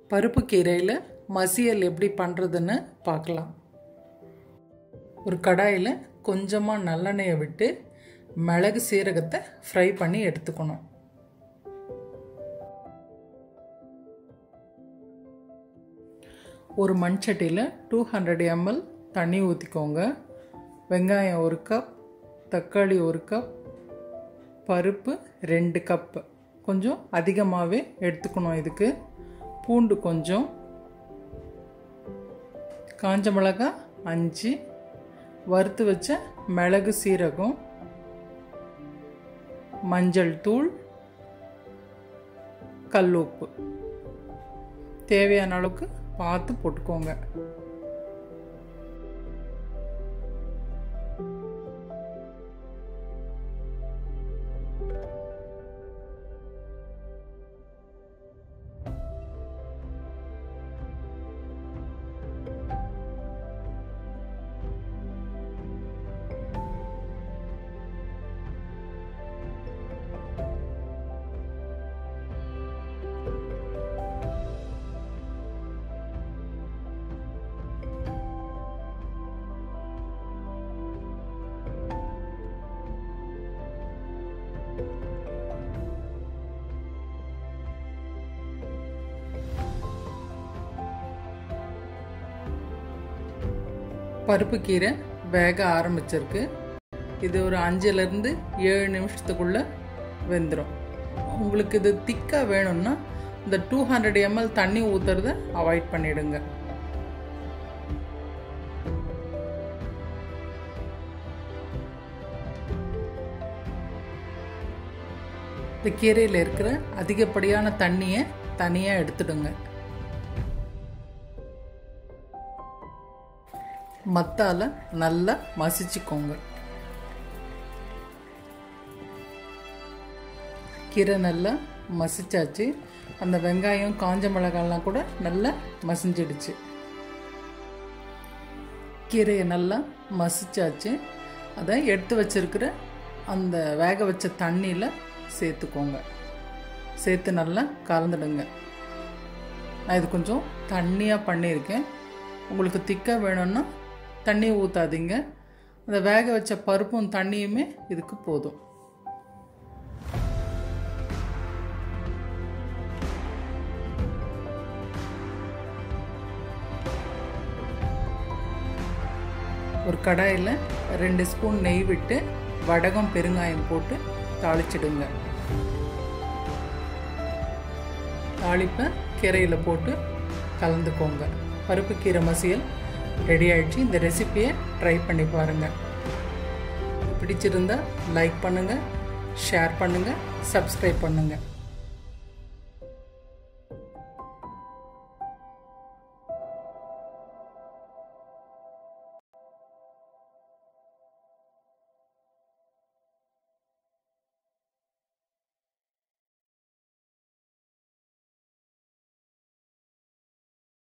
பருப்பு கீரையில் மசியல் எப்படி பண்ணுறதுன்னு பார்க்கலாம் ஒரு கடாயில் கொஞ்சமாக நல்லெண்ணெயை விட்டு மிளகு சீரகத்தை ஃப்ரை பண்ணி எடுத்துக்கணும் ஒரு மண் சட்டியில் டூ ஹண்ட்ரட் எம்எல் தண்ணி ஊற்றிக்கோங்க வெங்காயம் ஒரு கப் தக்காளி ஒரு கப் பருப்பு ரெண்டு கப்பு கொஞ்சம் அதிகமாகவே எடுத்துக்கணும் இதுக்கு பூண்டு கொஞ்சம் காஞ்ச மிளகாய் அஞ்சு வறுத்து வச்ச மிளகு சீரகம் மஞ்சள் தூள் கல்லுப்பு தேவையான அளவுக்கு பார்த்து போட்டுக்கோங்க பருப்பு கீரை வேக ஆரம்பிச்சிருக்கு இது ஒரு அஞ்சுலேருந்து ஏழு நிமிஷத்துக்குள்ளே வெந்துடும் உங்களுக்கு இது திக்காக வேணும்னா இந்த டூ ஹண்ட்ரட் எம்எல் தண்ணி ஊற்றுறத அவாய்ட் பண்ணிடுங்க இந்த கீரையில் இருக்கிற அதிகப்படியான தண்ணியை தனியாக எடுத்துடுங்க மத்தால நல்லா மசிச்சுக்கோங்க கீரை நல்லா மசிச்சாச்சு அந்த வெங்காயம் காஞ்ச மிளகாய்லாம் கூட நல்லா மசிஞ்சிடுச்சு கீரையை நல்லா மசிச்சாச்சு அதை எடுத்து வச்சிருக்கிற அந்த வேக வச்ச தண்ணியில் சேர்த்துக்கோங்க சேர்த்து நல்லா கலந்துடுங்க நான் இது கொஞ்சம் தண்ணியாக பண்ணியிருக்கேன் உங்களுக்கு திக்காக வேணும்னா தண்ணி ஊற்றாதீங்க அந்த வேக வச்ச பருப்பும் தண்ணியுமே இதுக்கு போதும் ஒரு கடாயில் ரெண்டு ஸ்பூன் நெய் விட்டு வடகம் பெருங்காயம் போட்டு தாளிச்சிடுங்க தாளிப்பை கீரையில் போட்டு கலந்துக்கோங்க பருப்பு கீரை மசியல் ரெடி ஆயிடுச்சு இந்த ரெசிப்பியை ட்ரை பண்ணி பாருங்கள் பிடிச்சிருந்தா லைக் பண்ணுங்கள் ஷேர் பண்ணுங்கள் சப்ஸ்கிரைப் பண்ணுங்கள்